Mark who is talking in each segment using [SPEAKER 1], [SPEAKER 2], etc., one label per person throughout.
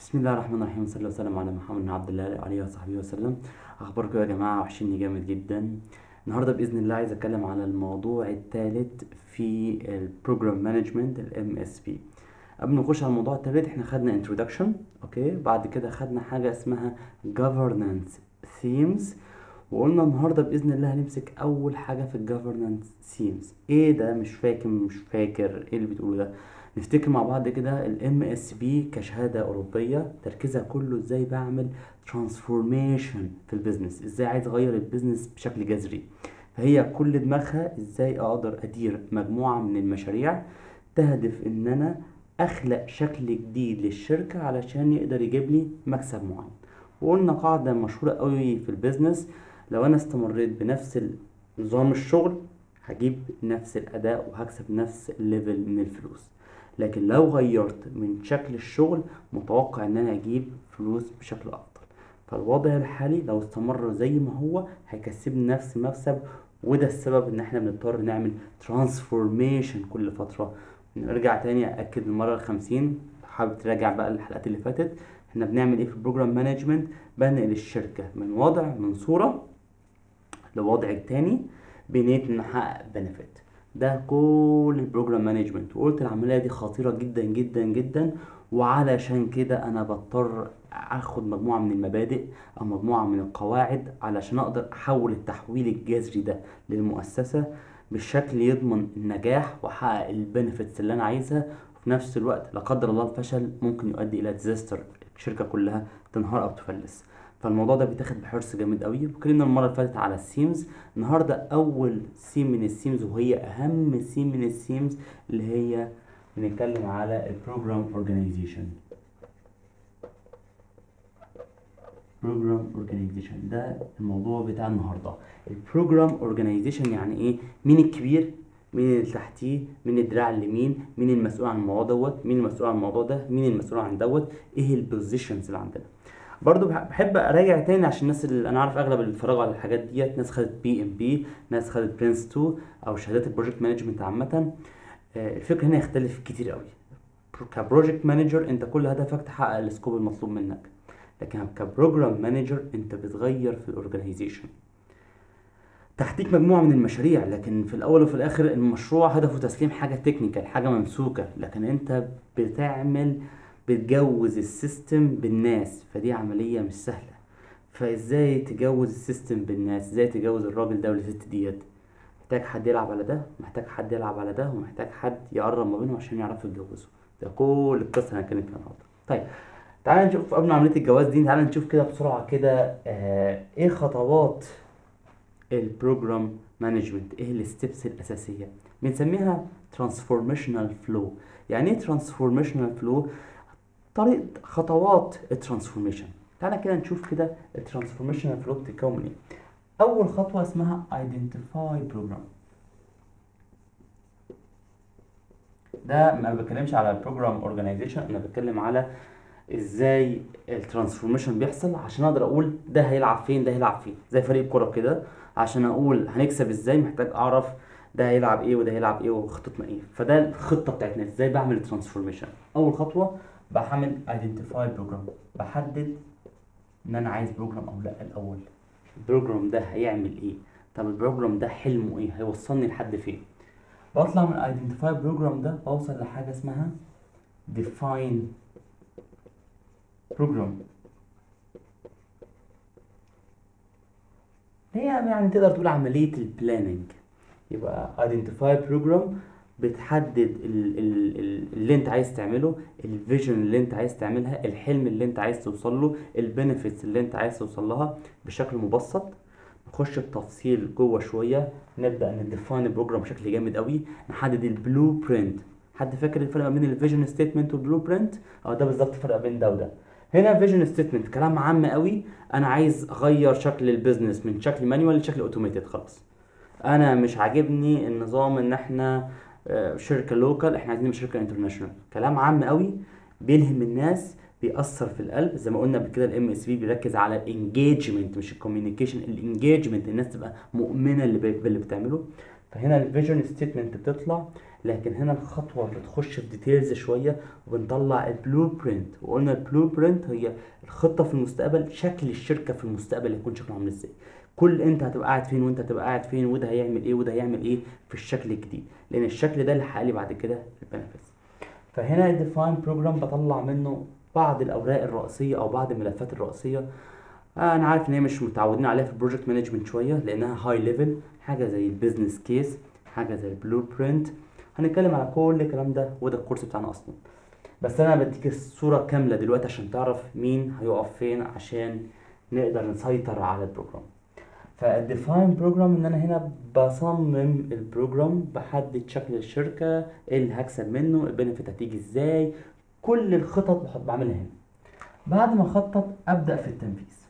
[SPEAKER 1] بسم الله الرحمن الرحيم صلى الله وسلم على محمد بن عبد الله عليه وصحبه وسلم اخباركم يا جماعه وحشيني جامد جدا النهارده باذن الله عايز اتكلم على الموضوع الثالث في البروجرام مانجمنت الام اس بي قبل ما نخش على الموضوع الثالث احنا خدنا انترودكشن اوكي بعد كده خدنا حاجه اسمها governance themes وقلنا النهارده باذن الله هنمسك اول حاجه في الجفرنانس ثيمز ايه ده مش فاكر مش فاكر ايه اللي بتقوله ده نفتكر مع بعض كده الام اس بي كشهاده اوروبيه تركيزها كله ازاي بعمل ترانسفورميشن في البيزنس ازاي عايز اغير البيزنس بشكل جذري فهي كل دماغها ازاي اقدر ادير مجموعه من المشاريع تهدف ان انا اخلق شكل جديد للشركه علشان يقدر يجيب لي مكسب معين وقلنا قاعده مشهوره قوي في البيزنس لو انا استمريت بنفس نظام الشغل هجيب نفس الاداء وهكسب نفس الليفل من الفلوس لكن لو غيرت من شكل الشغل متوقع ان انا اجيب فلوس بشكل افضل فالوضع الحالي لو استمر زي ما هو هيكسبني نفس المكسب وده السبب ان احنا بنضطر نعمل ترانسفورميشن كل فترة نرجع تاني اكد المرة الخمسين حابب تراجع بقى الحلقات اللي فاتت احنا بنعمل ايه في البروجرام مانجمنت بنقل الشركة من وضع من صورة لوضع تاني بنية ان نحقق بنفيت ده كل البروجرام مانجمنت وقلت العمليه دي خطيره جدا جدا جدا وعلشان كده انا بضطر اخد مجموعه من المبادئ او مجموعه من القواعد علشان اقدر احول التحويل الجذري ده للمؤسسه بشكل يضمن النجاح واحقق البنفيتس اللي انا عايزها وفي نفس الوقت لا قدر الله الفشل ممكن يؤدي الى ديزاستر الشركه كلها تنهار او تفلس فالموضوع ده بيتاخد بحرص جامد قوي واتكلمنا المره اللي فاتت على السيمز النهارده اول سيم من السيمز وهي اهم سيم من السيمز اللي هي بنتكلم على البروجرام اورجانيزيشن بروجرام اورجانيزيشن ده الموضوع بتاع النهارده البروجرام اورجانيزيشن يعني ايه مين الكبير مين اللي تحتيه مين الدراع اليمين مين المسؤول عن الموضوع دوت مين المسؤول عن الموضوع ده مين المسؤول عن دوت ايه البوزيشنز اللي عندنا برضو بحب اراجع تاني عشان الناس اللي انا عارف اغلب اللي بيتفرجوا على الحاجات ديت ناس خدت بي ام بي ناس خدت برنس 2 او شهادات البروجكت مانجمنت عامه الفكره هنا يختلف كتير قوي كبروجكت مانجر انت كل هدفك تحقق السكوب المطلوب منك لكن كبروجرام مانجر انت بتغير في الاورجانيزيشن تحتيك مجموعه من المشاريع لكن في الاول وفي الاخر المشروع هدفه تسليم حاجه تكنيكال حاجه ممسوكه لكن انت بتعمل بتجوز السيستم بالناس فدي عملية مش سهلة فازاي تجوز السيستم بالناس ازاي تجوز الراجل ده والست ديت محتاج حد يلعب على ده محتاج حد يلعب على ده ومحتاج حد يقرب ما بينهم عشان يعرفوا يتجوزوا ده كل القصة اللي هنتكلم فيها النهارده طيب تعالى نشوف قبل عملية الجواز دي تعالى نشوف كده بسرعة كده آه ايه خطوات البروجرام مانجمنت ايه الستبس الاساسية بنسميها ترانسفورميشنال فلو يعني ايه ترانسفورميشنال فلو طريقة خطوات الترانسفورميشن تعالى كده نشوف كده الترانسفورميشن فلو بتتكون من ايه اول خطوة اسمها identify program ده ما بتكلمش على البروجرام اورجانيزيشن انا بتكلم على ازاي الترانسفورميشن بيحصل عشان اقدر اقول ده هيلعب فين ده هيلعب فين زي فريق كوره كده عشان اقول هنكسب ازاي محتاج اعرف ده هيلعب ايه وده هيلعب ايه وخطتنا ايه فده الخطه بتاعتنا ازاي بعمل الترانسفورميشن اول خطوه بعمل identify program بحدد ان انا عايز بروجرام او لا الاول البروجرام ده هيعمل ايه طب البروجرام ده حلمه ايه هيوصلني لحد فين بطلع من identify program ده بوصل لحاجه اسمها define program هي يعني تقدر تقول عمليه البلاننج يبقى identify program بتحدد ال ال ال اللي انت عايز تعمله الفيجن اللي انت عايز تعملها الحلم اللي انت عايز توصل له البنفيتس اللي انت عايز توصل لها بشكل مبسط نخش بتفصيل جوه شويه نبدا نديفاين البروجرام بشكل جامد قوي نحدد البلو برنت حد فاكر الفرق ما بين الفيجن ستيتمنت والبلو برنت اه ده بالظبط الفرق بين ده وده هنا فيجن ستيتمنت كلام عام قوي انا عايز اغير شكل البيزنس من شكل مانيوال لشكل اوتوميتد خلاص انا مش عاجبني النظام ان احنا شركه لوكال احنا عايزين شركه انترناشونال كلام عام قوي بيلهم الناس بيأثر في القلب زي ما قلنا قبل كده الام اس بي بيركز على الانجيجمنت مش الكوميونيكيشن الانجيجمنت الناس تبقى مؤمنه اللي باللي بتعمله فهنا الفيجن ستيتمنت بتطلع لكن هنا الخطوه بتخش في ديتيلز شويه وبنطلع البلو برنت وقلنا البلو برنت هي الخطه في المستقبل شكل الشركه في المستقبل يكون شكله عامل ازاي كل انت هتبقى قاعد فين وانت هتبقى قاعد فين وده هيعمل ايه وده هيعمل ايه في الشكل الجديد لان الشكل ده اللي هيحقق لي بعد كده البنفيتس فهنا الديفاين بروجرام بطلع منه بعض الاوراق الرئيسيه او بعض الملفات الرئيسيه انا عارف ان هي مش متعودين عليها في البروجكت مانجمنت شويه لانها هاي ليفل حاجه زي البيزنس كيس حاجه زي البلو برنت هنتكلم على كل الكلام ده وده الكورس بتاعنا اصلا بس انا بديك الصوره كامله دلوقتي عشان تعرف مين هيقف فين عشان نقدر نسيطر على البروجرام فالديفاين بروجرام ان انا هنا بصمم البروجرام بحدد شكل الشركه ايه اللي هكسب منه البنفيت هتيجي ازاي كل الخطط بحط بعملها هنا بعد ما اخطط ابدا في التنفيذ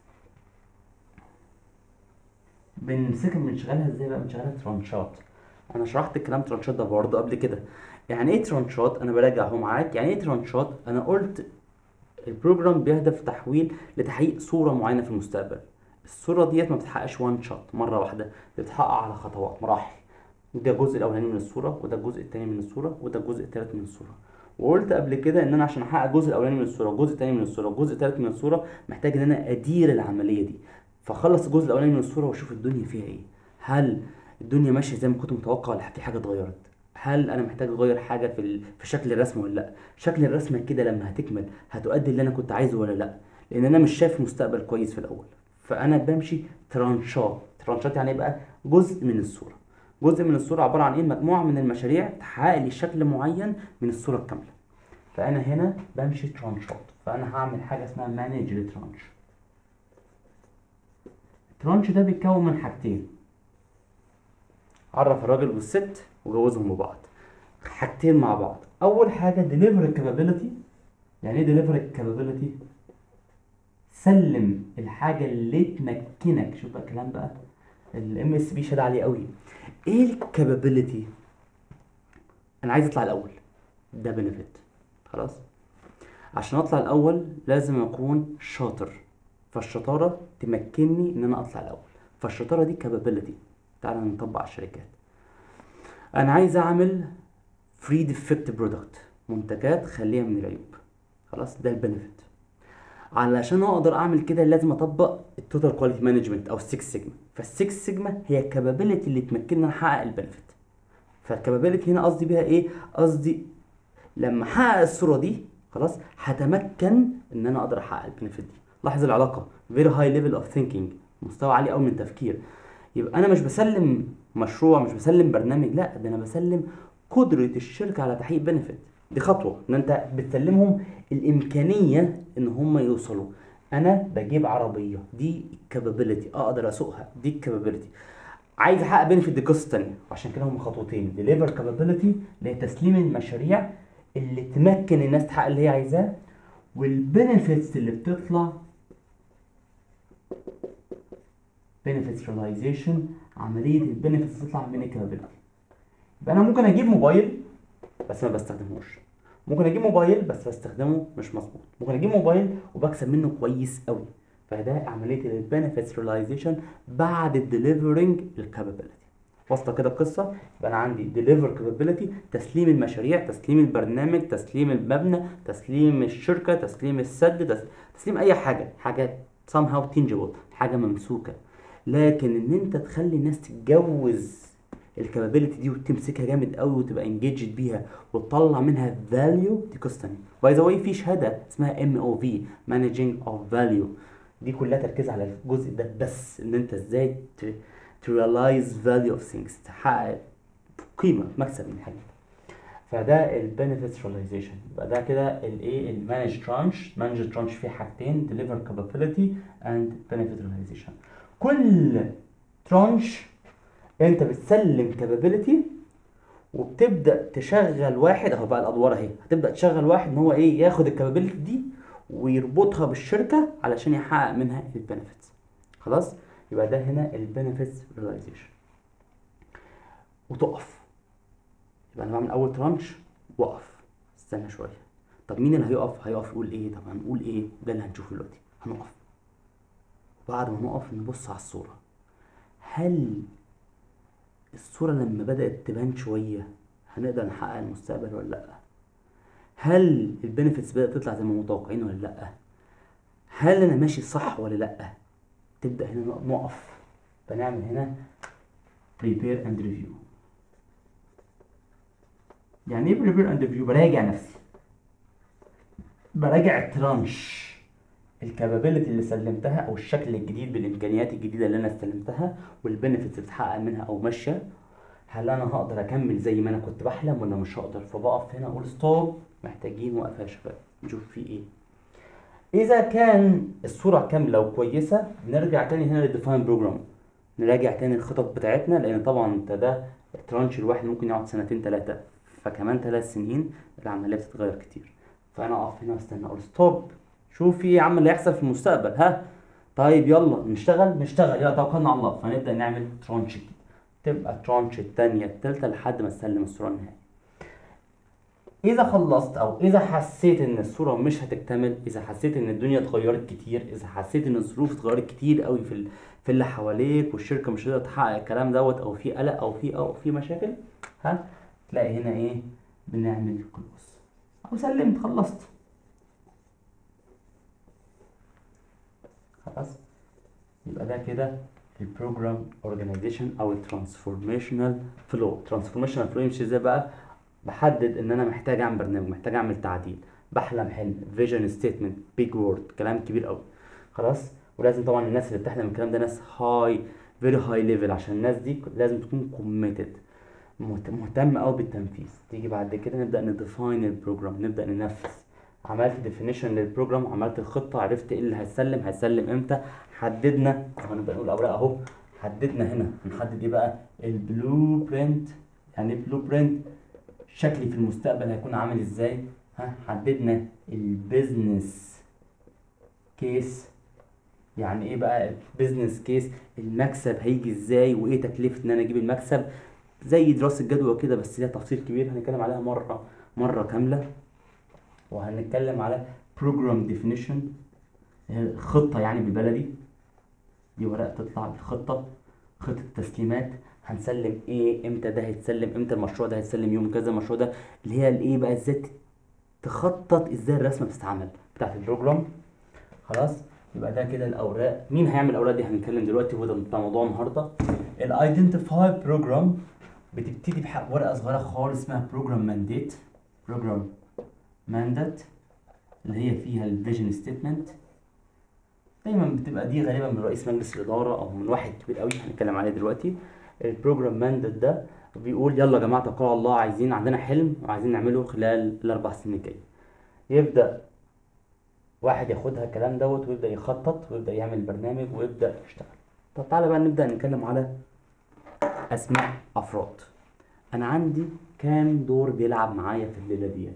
[SPEAKER 1] بنمسكها بنشغلها ازاي بقى بنشغلها ترانشات انا شرحت الكلام ترانشات ده برضه قبل كده يعني ايه ترانشات انا براجع اهو معاك يعني ايه ترانشات انا قلت البروجرام بيهدف تحويل لتحقيق صوره معينه في المستقبل الصوره ديت ما بتتحققش وان شوت مره واحده بتتحقق على خطوات مراحل ده الجزء الاولاني من الصوره وده الجزء الثاني من الصوره وده الجزء الثالث من الصوره وقلت قبل كده ان انا عشان احقق الجزء الاولاني من الصوره والجزء الثاني من الصوره والجزء الثالث من الصوره محتاج ان انا ادير العمليه دي فخلص الجزء الاولاني من الصوره واشوف الدنيا فيها ايه هل الدنيا ماشيه زي ما كنت متوقع ولا في حاجه اتغيرت هل انا محتاج اغير حاجه في ال... في شكل الرسمه ولا لا شكل الرسمه كده لما هتكمل هتؤدي اللي انا كنت عايزه ولا لا لان انا مش شايف مستقبل كويس في الاول فانا بمشي ترانشات ترانشات يعني بقى جزء من الصوره جزء من الصوره عباره عن ايه مجموعه من المشاريع تحقق لي شكل معين من الصوره الكامله فانا هنا بمشي ترانشات فانا هعمل حاجه اسمها مانج لترانش الترانش ده بيتكون من حاجتين عرف الراجل والست وجوزهم ببعض حاجتين مع بعض اول حاجه ديليفر كابابيلتي يعني ايه ديليفر كابابيلتي سلم الحاجه اللي تمكنك شوف بقى الكلام بقى الام اس بي شاد عليه قوي ايه الكابابيلتي انا عايز اطلع الاول ده بنفيت خلاص عشان اطلع الاول لازم اكون شاطر فالشطاره تمكنني ان انا اطلع الاول فالشطاره دي كابابيلتي تعالى نطبق على الشركات انا عايز اعمل فري ديفكت برودكت منتجات خاليه من العيوب خلاص ده البنفيت علشان اقدر اعمل كده لازم اطبق التوتال كواليتي مانجمنت او 6 سيجما فال6 سيجما هي الكابابيلتي اللي تمكنني ان احقق البنفيت فالكابابيلتي هنا قصدي بيها ايه قصدي لما احقق الصوره دي خلاص هتمكن ان انا اقدر احقق البنفيت دي لاحظ العلاقه very high level of thinking مستوى عالي قوي من التفكير يبقى انا مش بسلم مشروع مش بسلم برنامج لا ده انا بسلم قدره الشركه على تحقيق بنفيت دي خطوه ان انت بتسلمهم الامكانيه ان هم يوصلوا انا بجيب عربيه دي الكابابيلتي اقدر اسوقها دي الكابابيلتي عايز احقق بنفيت دي قصه ثانيه وعشان كده هم خطوتين ديليفر كابابيلتي اللي هي تسليم المشاريع اللي تمكن الناس تحقق اللي هي عايزاه والبنفيتس اللي بتطلع benefits realization عملية البنفيتس تطلع من الكابابيلتي يبقى أنا ممكن أجيب موبايل بس ما بستخدمهوش ممكن أجيب موبايل بس بستخدمه مش مظبوط ممكن أجيب موبايل وبكسب منه كويس قوي فده عملية البنفيتس realization بعد الديليفرنج الكابابيلتي واصلة كده القصة يبقى أنا عندي deliver capability تسليم المشاريع تسليم البرنامج تسليم المبنى تسليم الشركة تسليم السد تس- تسليم أي حاجة حاجة somehow tangible حاجة ممسوكة لكن ان انت تخلي الناس تتجوز الكابابيلتي دي وتمسكها جامد قوي وتبقى انجيجد بيها وتطلع منها فاليو دي قصه ثانيه باي ذا واي في شهاده اسمها ام او في مانجينج اوف فاليو دي كلها تركيز على الجزء ده بس ان انت ازاي تريلايز فاليو اوف ثينجز تحقق قيمه مكسب من حاجه فده البنفيتس ريلايزيشن يبقى ده كده الايه المانج ترانش مانج ترانش فيه حاجتين ديليفر كابابيلتي اند بنفيت ريلايزيشن كل ترانش انت بتسلم كابابيلتي وبتبدا تشغل واحد اهو بقى الادوار اهي هتبدا تشغل واحد ان هو ايه ياخد الكابابيلتي دي ويربطها بالشركه علشان يحقق منها البنفيتس خلاص يبقى ده هنا البنفيتس ريلايزيشن وتقف يبقى انا بعمل اول ترانش واقف استنى شويه طب مين اللي هيقف هيقف يقول ايه طب هنقول ايه ده اللي هنشوفه دلوقتي هنقف بعد ما نقف نبص على الصورة هل الصورة لما بدأت تبان شوية هنقدر نحقق المستقبل ولا لا هل البنفيتس بدأت تطلع زي ما متوقعين ولا لا هل انا ماشي صح ولا لا تبدأ هنا نقف فنعمل هنا prepare and review يعني ايه prepare and review براجع نفسي براجع الترانش الكابابيلتي اللي سلمتها او الشكل الجديد بالامكانيات الجديده اللي انا استلمتها والبنفيتس اللي اتحقق منها او ماشيه هل انا هقدر اكمل زي ما انا كنت بحلم ولا مش هقدر فبقف هنا اقول ستوب محتاجين وقفه يا شباب نشوف في ايه اذا كان الصوره كامله وكويسه نرجع تاني هنا للديفاين بروجرام نراجع تاني الخطط بتاعتنا لان طبعا انت ده الترانش الواحد ممكن يقعد سنتين ثلاثه فكمان ثلاث سنين العمليه بتتغير كتير فانا اقف هنا واستنى اقول ستوب شوف في يا عم اللي هيحصل في المستقبل ها طيب يلا نشتغل نشتغل يلا توكلنا على الله فنبدا نعمل ترانش جديد تبقى الترانش التانية التالتة لحد ما تسلم الصورة النهائية إذا خلصت أو إذا حسيت إن الصورة مش هتكتمل إذا حسيت إن الدنيا اتغيرت كتير إذا حسيت إن الظروف اتغيرت كتير قوي في ال... في اللي حواليك والشركة مش قادرة تحقق الكلام دوت أو في قلق أو في أو في مشاكل ها تلاقي هنا إيه بنعمل كلوز أو سلمت خلصت خلاص يبقى ده كده البروجرام اورجانيزيشن او الترانسفورميشنال فلو ترانسفورميشنال فلو يمشي ازاي بقى بحدد ان انا محتاج اعمل برنامج محتاج اعمل تعديل بحلم حلم فيجن ستيتمنت بيج وورد كلام كبير قوي خلاص ولازم طبعا الناس اللي بتحلم الكلام ده ناس هاي فيري هاي ليفل عشان الناس دي لازم تكون كوميتد مهتم قوي بالتنفيذ تيجي بعد كده نبدا نديفاين البروجرام نبدا ننفذ عملت ديفينيشن للبروجرام عملت الخطه عرفت ايه اللي هيسلم هيسلم امتى حددنا هنبدا نقول اوراق اهو حددنا هنا نحدد ايه بقى البلو برنت يعني بلو برنت شكلي في المستقبل هيكون عامل ازاي ها حددنا البيزنس كيس يعني ايه بقى البيزنس كيس المكسب هيجي ازاي وايه تكلفه ان انا اجيب المكسب زي دراسه جدوى كده بس ليها تفصيل كبير هنتكلم عليها مره مره كامله وهنتكلم على program definition خطة يعني بالبلدي دي ورقة تطلع بالخطة خطة تسليمات هنسلم ايه امتى ده هيتسلم امتى المشروع ده هيتسلم يوم كذا المشروع ده اللي هي الايه بقى ازاي تخطط ازاي الرسمة بتتعمل بتاعت البروجرام خلاص يبقى ده كده الاوراق مين هيعمل الاوراق دي هنتكلم دلوقتي هو ده بتاع موضوع النهارده الايدنتيفاي بروجرام بتبتدي بورقه صغيره خالص اسمها بروجرام مانديت بروجرام ماندات اللي هي فيها الفيجن ستيتمنت دايما بتبقى دي غالبا من رئيس مجلس الاداره او من واحد كبير قوي هنتكلم عليه دلوقتي البروجرام ماندات ده بيقول يلا يا جماعه توكلوا على الله عايزين عندنا حلم وعايزين نعمله خلال الاربع سنين الجايه يبدا واحد ياخدها الكلام دوت ويبدا يخطط ويبدا يعمل برنامج ويبدا يشتغل طب تعالى بقى نبدا نتكلم على اسماء افراد انا عندي كام دور بيلعب معايا في الليله ديت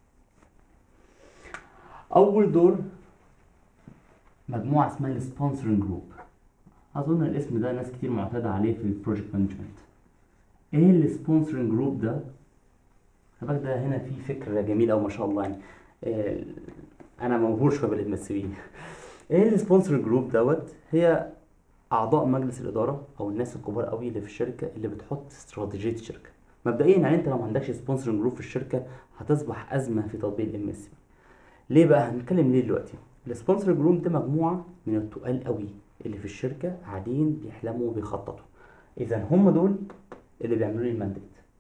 [SPEAKER 1] اول دور مجموعه اسمها السبونسرنج جروب اظن الاسم ده ناس كتير معتاده عليه في البروجكت مانجمنت ايه السبونسرنج جروب ده خلي ده هنا في فكر جميل او ما شاء الله يعني إيه انا مبهور شويه بالام اس بي ايه السبونسرنج جروب دوت هي اعضاء مجلس الاداره او الناس الكبار قوي اللي في الشركه اللي بتحط استراتيجيه الشركه مبدئيا يعني انت لو ما عندكش سبونسرنج جروب في الشركه هتصبح ازمه في تطبيق الام اس بي ليه بقى هنتكلم ليه دلوقتي السبونسر جروب ده مجموعه من التقال قوي اللي في الشركه قاعدين بيحلموا وبيخططوا اذا هم دول اللي بيعملوا لي المانديت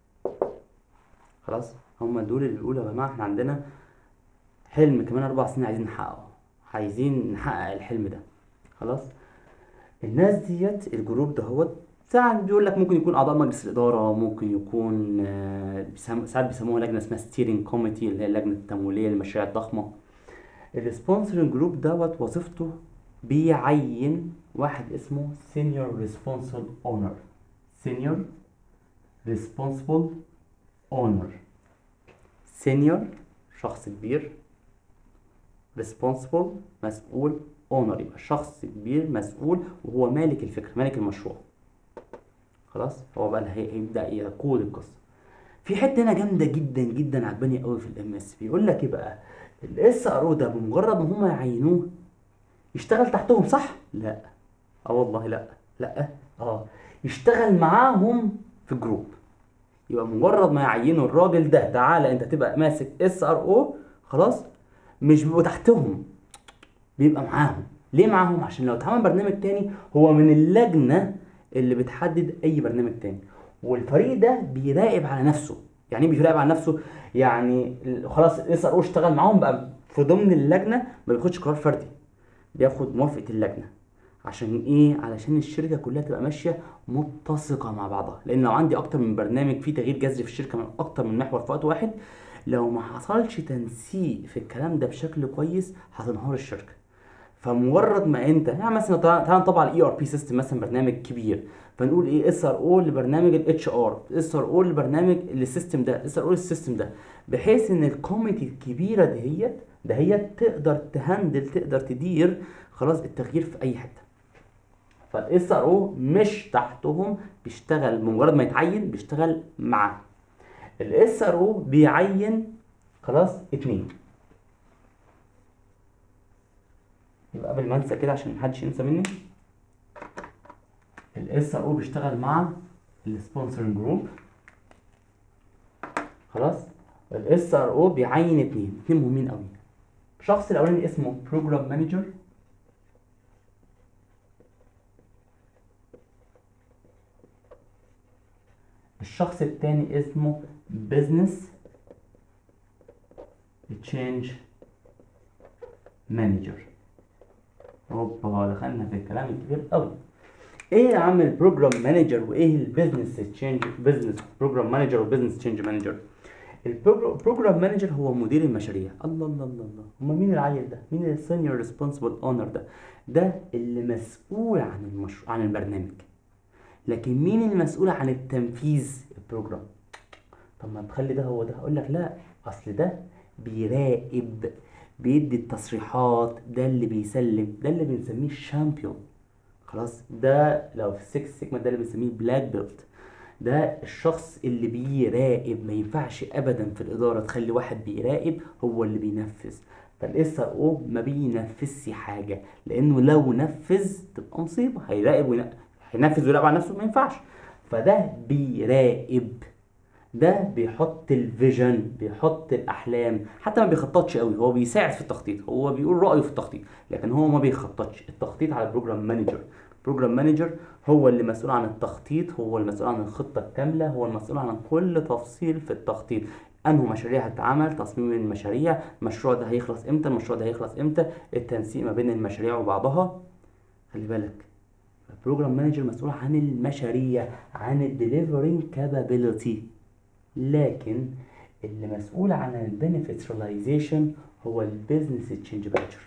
[SPEAKER 1] خلاص هم دول اللي بيقولوا يا جماعه احنا عندنا حلم كمان اربع سنين عايزين نحققه عايزين نحقق الحلم ده خلاص الناس ديت الجروب ده هو ساعات بيقول لك ممكن يكون اعضاء مجلس الاداره ممكن يكون ساعات بيسموها لجنه اسمها ستيرنج كوميتي اللي هي اللجنه التمويليه للمشاريع الضخمه السبونسرنج جروب دوت وظيفته بيعين واحد اسمه سينيور ريسبونسبل اونر سينيور ريسبونسبل اونر سينيور شخص كبير ريسبونسبل مسؤول اونر يبقى شخص كبير مسؤول وهو مالك الفكره مالك المشروع خلاص هو بقى اللي هيبدا يقود القصه في حته هنا جامده جدا جدا عجباني قوي في الام اس بيقول لك ايه بقى الاس ار او ده بمجرد ما هم يعينوه يشتغل تحتهم صح لا اه والله لا لا اه يشتغل معاهم في جروب يبقى مجرد ما يعينوا الراجل ده تعالى انت تبقى ماسك اس ار او خلاص مش بيبقوا تحتهم بيبقى معاهم ليه معاهم عشان لو اتعمل برنامج تاني هو من اللجنه اللي بتحدد اي برنامج تاني والفريق ده بيراقب على نفسه يعني ايه بيراقب على نفسه يعني خلاص الاس ار او اشتغل معاهم بقى في ضمن اللجنه ما بياخدش قرار فردي بياخد موافقه اللجنه عشان ايه علشان الشركه كلها تبقى ماشيه متسقه مع بعضها لان لو عندي اكتر من برنامج فيه تغيير جذري في الشركه من اكتر من محور في وقت واحد لو ما حصلش تنسيق في الكلام ده بشكل كويس هتنهار الشركه فمجرد ما انت يعني مثلا تعالى نطبق على الاي ار بي سيستم مثلا برنامج كبير فنقول ايه اس ار او لبرنامج الاتش ار اس ار او لبرنامج السيستم ده اس ار او للسيستم ده بحيث ان الكوميتي الكبيره دهيت دهيت تقدر تهندل تقدر تدير خلاص التغيير في اي حته فالاس ار او مش تحتهم بيشتغل بمجرد ما يتعين بيشتغل معاه الاس ار او بيعين خلاص اتنين يبقى قبل ما انسى كده عشان محدش ينسى مني الاس ار او بيشتغل مع السبونسرنج جروب خلاص الاس ار او بيعين اتنين اتنين مهمين قوي الشخص الاولاني اسمه بروجرام مانجر الشخص التاني اسمه بزنس تشينج مانجر اوبا دخلنا في الكلام الكبير قوي ايه يا عم البروجرام مانجر وايه البيزنس تشينج بزنس بروجرام مانجر وبزنس تشينج مانجر البروجرام مانجر هو مدير المشاريع الله الله الله الله امال مين العيل ده مين السينيور ريسبونسبل اونر ده ده اللي مسؤول عن المشروع عن البرنامج لكن مين المسؤول عن التنفيذ البروجرام طب ما تخلي ده هو ده اقول لك لا اصل ده بيراقب بيدي التصريحات ده اللي بيسلم ده اللي بنسميه الشامبيون خلاص ده لو في السكس سيجما ده اللي بنسميه بلاك بيلت ده الشخص اللي بيراقب ما ينفعش ابدا في الاداره تخلي واحد بيراقب هو اللي بينفذ فالاس ار او ما بينفذش حاجه لانه لو نفذ تبقى مصيبه هيراقب وينفذ هينفذ ويراقب على نفسه ما ينفعش فده بيراقب ده بيحط الفيجن بيحط الاحلام حتى ما بيخططش قوي هو بيساعد في التخطيط هو بيقول رايه في التخطيط لكن هو ما بيخططش التخطيط على البروجرام مانجر البروجرام مانجر هو اللي مسؤول عن التخطيط هو المسؤول عن الخطه الكامله هو المسؤول عن كل تفصيل في التخطيط انه مشاريع هتتعمل تصميم المشاريع المشروع ده هيخلص امتى المشروع ده هيخلص امتى التنسيق ما بين المشاريع وبعضها خلي بالك البروجرام مانجر مسؤول عن المشاريع عن الدليفرينج كابابيلتي لكن اللي مسؤول عن البنفيتس ريلايزيشن هو البيزنس تشينج مانجر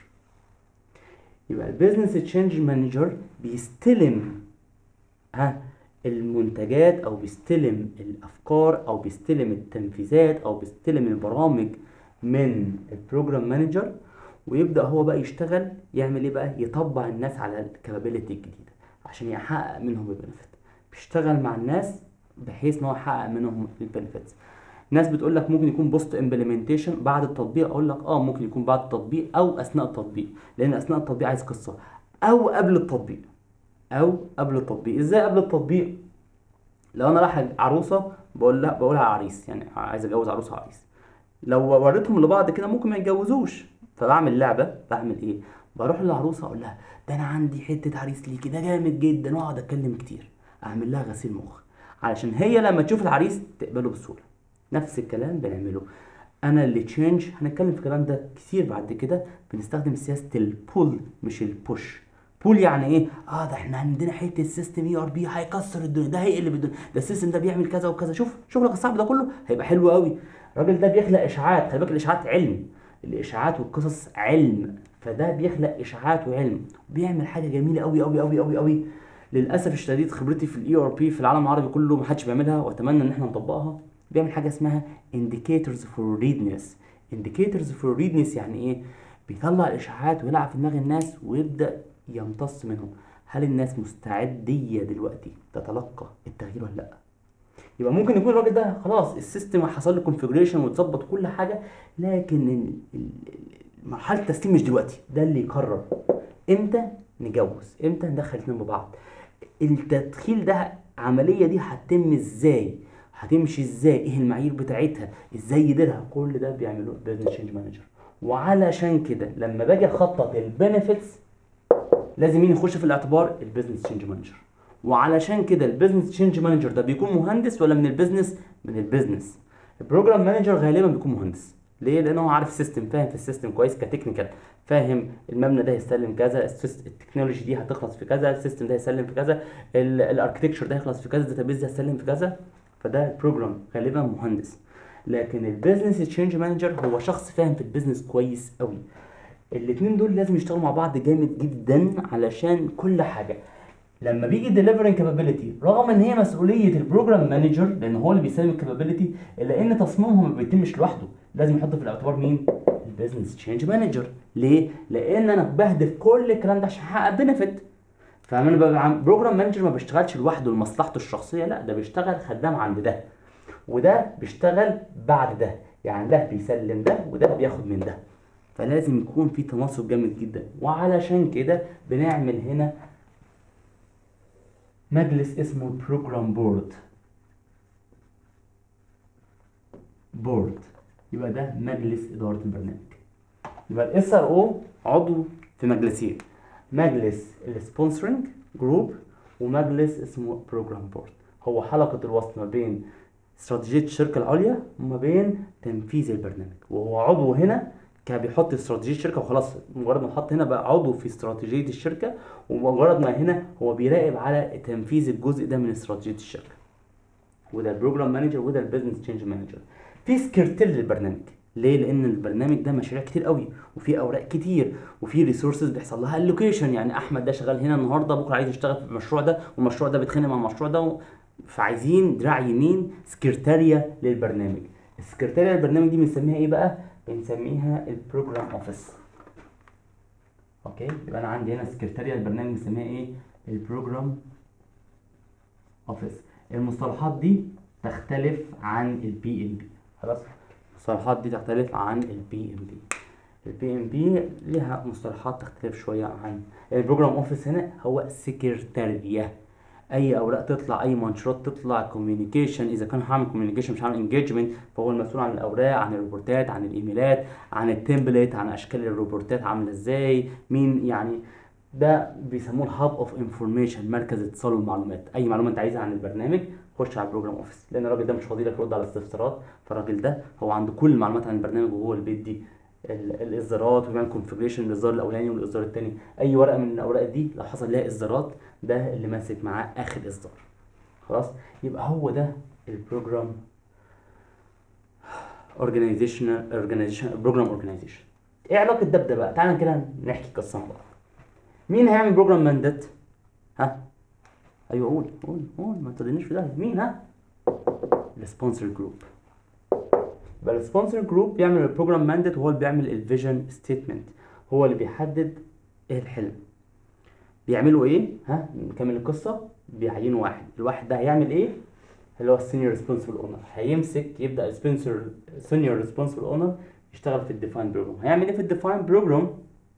[SPEAKER 1] يبقى البيزنس تشينج مانجر بيستلم ها المنتجات او بيستلم الافكار او بيستلم التنفيذات او بيستلم البرامج من البروجرام مانجر ويبدا هو بقى يشتغل يعمل ايه بقى يطبع الناس على الكابابيلتي الجديده عشان يحقق منهم البنفيت بيشتغل مع الناس بحيث ان هو يحقق منهم البنفيتس ناس بتقول لك ممكن يكون بوست امبلمنتيشن بعد التطبيق اقول لك اه ممكن يكون بعد التطبيق او اثناء التطبيق لان اثناء التطبيق عايز قصه او قبل التطبيق او قبل التطبيق ازاي قبل التطبيق لو انا رايح عروسه بقول لا بقولها عريس يعني عايز اتجوز عروسه عريس لو وريتهم لبعض كده ممكن ما يتجوزوش فبعمل لعبه بعمل ايه بروح للعروسه اقول لها ده انا عندي حته عريس ليكي ده جامد جدا واقعد اتكلم كتير اعمل لها غسيل مخ علشان هي لما تشوف العريس تقبله بسهوله نفس الكلام بنعمله انا اللي تشينج هنتكلم في الكلام ده كتير بعد كده بنستخدم سياسه البول مش البوش بول يعني ايه اه ده احنا عندنا حته سيستم اي ار بي هيكسر الدنيا ده هيقلب الدنيا ده السيستم ده بيعمل كذا وكذا شوف شغلك الصعب ده كله هيبقى حلو قوي الراجل ده بيخلق اشاعات خلي بالك الاشاعات علم الاشاعات والقصص علم فده بيخلق اشاعات وعلم بيعمل حاجه جميله قوي قوي قوي قوي قوي للاسف الشديد خبرتي في الاي ار بي في العالم العربي كله محدش بيعملها واتمنى ان احنا نطبقها بيعمل حاجه اسمها indicators for readiness indicators for readiness يعني ايه بيطلع الاشاعات ويلعب في دماغ الناس ويبدا يمتص منهم هل الناس مستعديه دلوقتي تتلقى التغيير ولا لا يبقى ممكن يكون الراجل ده خلاص السيستم حصل له كونفيجريشن واتظبط كل حاجه لكن مرحله التسليم مش دلوقتي ده اللي يقرر امتى نجوز امتى ندخل اتنين ببعض التدخيل ده عمليه دي هتتم ازاي هتمشي ازاي ايه المعايير بتاعتها ازاي يديرها كل ده بيعملوه البيزنس تشينج مانجر وعلشان كده لما باجي اخطط البنفيتس لازم مين يخش في الاعتبار البيزنس تشينج مانجر وعلشان كده البيزنس تشينج مانجر ده بيكون مهندس ولا من البيزنس من البيزنس البروجرام مانجر غالبا بيكون مهندس ليه لانه هو عارف السيستم فاهم في السيستم كويس كتكنيكال فاهم المبنى ده هيسلم كذا السيست- التكنولوجي دي هتخلص في كذا السيستم ده هيسلم في كذا الاركتكتشر ده هيخلص في كذا الداتابيز ده هيسلم في كذا فده البروجرام غالبا مهندس لكن البيزنس تشينج مانجر هو شخص فاهم في البيزنس كويس قوي الاتنين دول لازم يشتغلوا مع بعض جامد جدا علشان كل حاجه لما بيجي ديليفرنج كابابيلتي رغم ان هي مسؤوليه البروجرام مانجر لان هو اللي بيسلم الكابابيلتي الا ان تصميمها ما بيتمش لوحده لازم يحط في الاعتبار مين البيزنس تشينج مانجر ليه لان انا بهدف كل الكلام ده عشان احقق بنفيت فانا ببقى بروجرام مانجر ما بيشتغلش لوحده لمصلحته الشخصيه لا ده بيشتغل خدام عند ده وده بيشتغل بعد ده يعني ده بيسلم ده وده بياخد من ده فلازم يكون في تناسق جامد جدا وعلشان كده بنعمل هنا مجلس اسمه بروجرام بورد بورد يبقى ده مجلس اداره البرنامج يبقى الاس ار او عضو في مجلسين مجلس السبونسرنج جروب ومجلس اسمه بروجرام بورد هو حلقه الوصل ما بين استراتيجيه الشركه العليا وما بين تنفيذ البرنامج وهو عضو هنا كان بيحط استراتيجيه الشركه وخلاص مجرد ما حط هنا بقى عضو في استراتيجيه الشركه ومجرد ما هنا هو بيراقب على تنفيذ الجزء ده من استراتيجيه الشركه وده البروجرام مانجر وده البيزنس تشينج مانجر في سكرتير للبرنامج ليه لان البرنامج ده مشاريع كتير قوي وفي اوراق كتير وفي ريسورسز بيحصل لها اللوكيشن يعني احمد ده شغال هنا النهارده بكره عايز يشتغل في المشروع ده والمشروع ده بيتخانق مع المشروع ده و... فعايزين دراع يمين سكرتاريا للبرنامج السكرتاريا للبرنامج دي بنسميها ايه بقى بنسميها البروجرام اوفيس اوكي يبقى انا عندي هنا سكرتاريا البرنامج بنسميها ايه البروجرام اوفيس المصطلحات دي تختلف عن البي ام بي خلاص المصطلحات دي تختلف عن البي ام بي البي ام بي ليها مصطلحات تختلف شويه عن البروجرام اوفيس هنا هو سكرتاريا اي اوراق تطلع اي منشورات تطلع كوميونيكيشن اذا كان هعمل كوميونيكيشن مش هعمل انجيجمنت فهو المسؤول عن الاوراق عن الريبورتات عن الايميلات عن التمبلت عن اشكال الريبورتات عامله ازاي مين يعني ده بيسموه الهاب اوف انفورميشن مركز اتصال المعلومات اي معلومه انت عايزها عن البرنامج خش على البروجرام اوفيس لان الراجل ده مش فاضي لك يرد على الاستفسارات فالراجل ده هو عنده كل المعلومات عن البرنامج وهو اللي بيدي ال- الاصدارات وبيعمل كونفجريشن للاصدار الاولاني والاصدار الثاني اي ورقه من الاوراق دي لو حصل لها اصدارات ده اللي ماسك معاه اخر اصدار خلاص يبقى هو ده البروجرام اورجانيزيشن اورجانيزيشن بروجرام اورجانيزيشن ايه علاقه ده بده بقى تعالى كده نحكي قصه مع بعض مين هيعمل بروجرام ماندات ها ايوه قول قول قول ما تضلنيش في ده مين ها السبونسر جروب يبقى السبونسر جروب بيعمل البروجرام ماندات وهو اللي بيعمل الفيجن ستيتمنت هو اللي بيحدد ايه الحلم بيعملوا ايه ها نكمل القصه بيعينوا واحد الواحد ده هيعمل ايه اللي هو السينيور ريسبونسبل اونر هيمسك يبدا سبونسر سينيور ريسبونسبل اونر يشتغل في الديفاين بروجرام هيعمل ايه في الديفاين بروجرام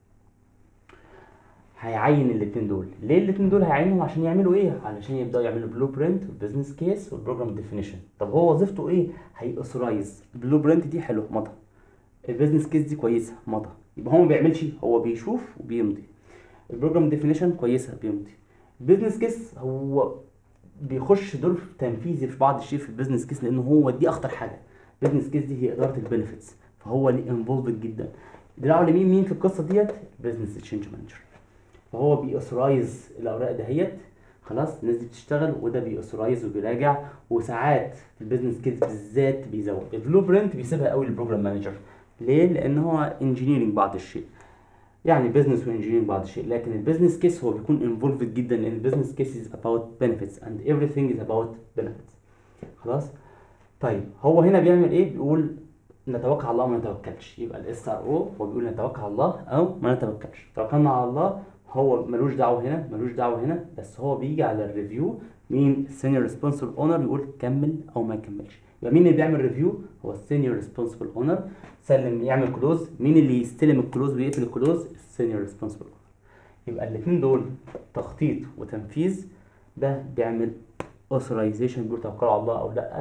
[SPEAKER 1] هيعين الاثنين دول ليه الاثنين دول هيعينهم عشان يعملوا ايه علشان يبداوا يعملوا بلو برنت والبيزنس كيس والبروجرام ديفينيشن طب هو وظيفته ايه هيأثرايز البلو برنت دي حلوه مضى البيزنس كيس دي كويسه مضى يبقى هو ما بيعملش هو بيشوف وبيمضي البروجرام ديفينيشن كويسه بيمضي البيزنس كيس هو بيخش دور تنفيذي في بعض الشيء في البيزنس كيس لان هو دي اخطر حاجه البيزنس كيس دي هي اداره البنفيتس فهو اللي انفولفد جدا دراعه لمين مين في القصه ديت بيزنس تشينج مانجر فهو بيأثرايز الاوراق دهيت خلاص الناس دي بتشتغل وده بيأثرايز وبيراجع وساعات في البيزنس كيس بالذات بيزود البلو برنت بيسيبها قوي للبروجرام مانجر ليه لان هو انجينيرنج بعض الشيء يعني بزنس وانجينيرنج بعض الشيء لكن البيزنس كيس هو بيكون انفولفد جدا لان البيزنس كيس از اباوت benefits and everything is about benefits خلاص طيب هو هنا بيعمل ايه بيقول نتوكل على الله وما نتوكلش يبقى الاس ار او هو بيقول نتوكل على الله او ما نتوكلش توكلنا على الله هو ملوش دعوه هنا ملوش دعوه هنا بس هو بيجي على الريفيو مين السينيور ريسبونسبل اونر يقول كمل او ما يكملش يبقى مين اللي بيعمل ريفيو هو السينيور ريسبونسبل اونر سلم يعمل كلوز مين اللي يستلم الكلوز ويقفل الكلوز السينيور ريسبونسبل اونر يبقى الاثنين دول تخطيط وتنفيذ ده بيعمل اوثرايزيشن بيقول توكلوا على الله او لا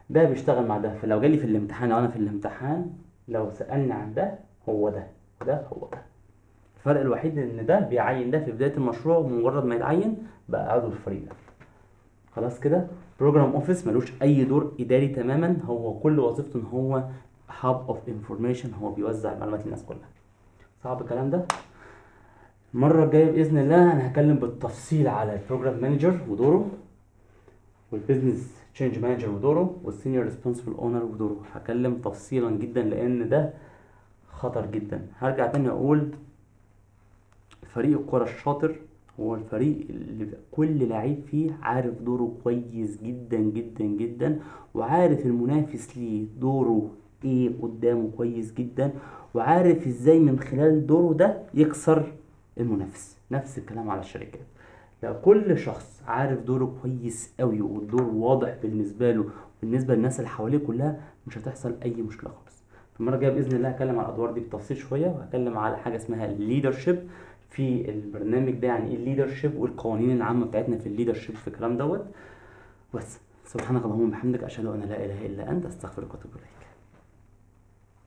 [SPEAKER 1] ده بيشتغل مع ده فلو جالي في الامتحان لو انا في الامتحان لو سألني عن ده هو ده وده هو ده الفرق الوحيد ان ده بيعين ده في بداية المشروع ومجرد ما يتعين بقى عضو الفريق ده خلاص كده بروجرام اوفيس ملوش اي دور اداري تماما هو كل وظيفته ان هو هاب اوف انفورميشن هو بيوزع معلومات للناس كلها صعب الكلام ده المرة الجاية بإذن الله أنا هتكلم بالتفصيل على البروجرام مانجر ودوره والبيزنس تشينج مانجر ودوره والسينيور ريسبونسبل اونر ودوره هتكلم تفصيلا جدا لأن ده خطر جدا هرجع تاني أقول فريق الكرة الشاطر هو الفريق اللي كل لعيب فيه عارف دوره كويس جدا جدا جدا وعارف المنافس ليه دوره ايه قدامه كويس جدا وعارف ازاي من خلال دوره ده يكسر المنافس نفس الكلام على الشركات لو كل شخص عارف دوره كويس قوي والدور واضح بالنسبه له بالنسبه للناس اللي حواليه كلها مش هتحصل اي مشكله خالص في المره الجايه باذن الله هتكلم على الادوار دي بالتفصيل شويه وهتكلم على حاجه اسمها الليدرشيب في البرنامج ده يعني ايه الليدرشيب والقوانين العامه بتاعتنا في الليدرشيب في الكلام دوت بس سبحانك اللهم وبحمدك اشهد ان لا اله الا انت استغفرك واتوب اليك